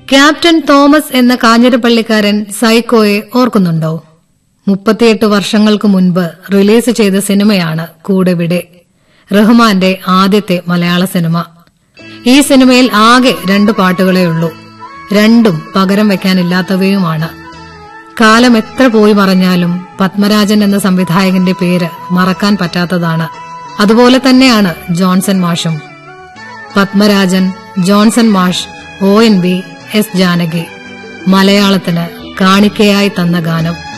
captain Thomas എന്ന കാഞ്ഞിരപ്പള്ളിക്കാരൻ സൈക്കോയെ ഓർക്കുന്നുണ്ടോ മുപ്പത്തിയെട്ട് വർഷങ്ങൾക്ക് മുൻപ് റിലീസ് ചെയ്ത സിനിമയാണ് കൂടെവിടെ റഹ്മാന്റെ ആദ്യത്തെ മലയാള സിനിമ ഈ സിനിമയിൽ ആകെ രണ്ട് പാട്ടുകളേ ഉള്ളൂ രണ്ടും പകരം വെക്കാനില്ലാത്തവയുമാണ് കാലം എത്ര പോയി മറഞ്ഞാലും പത്മരാജൻ എന്ന സംവിധായകന്റെ പേര് മറക്കാൻ പറ്റാത്തതാണ് അതുപോലെ തന്നെയാണ് ജോൺസൺ മാഷും പത്മരാജൻ ജോൺസൺ മാഷ് O N B S Janaki മലയാളത്തിന് കാണിക്കയായി തന്ന ഗാനം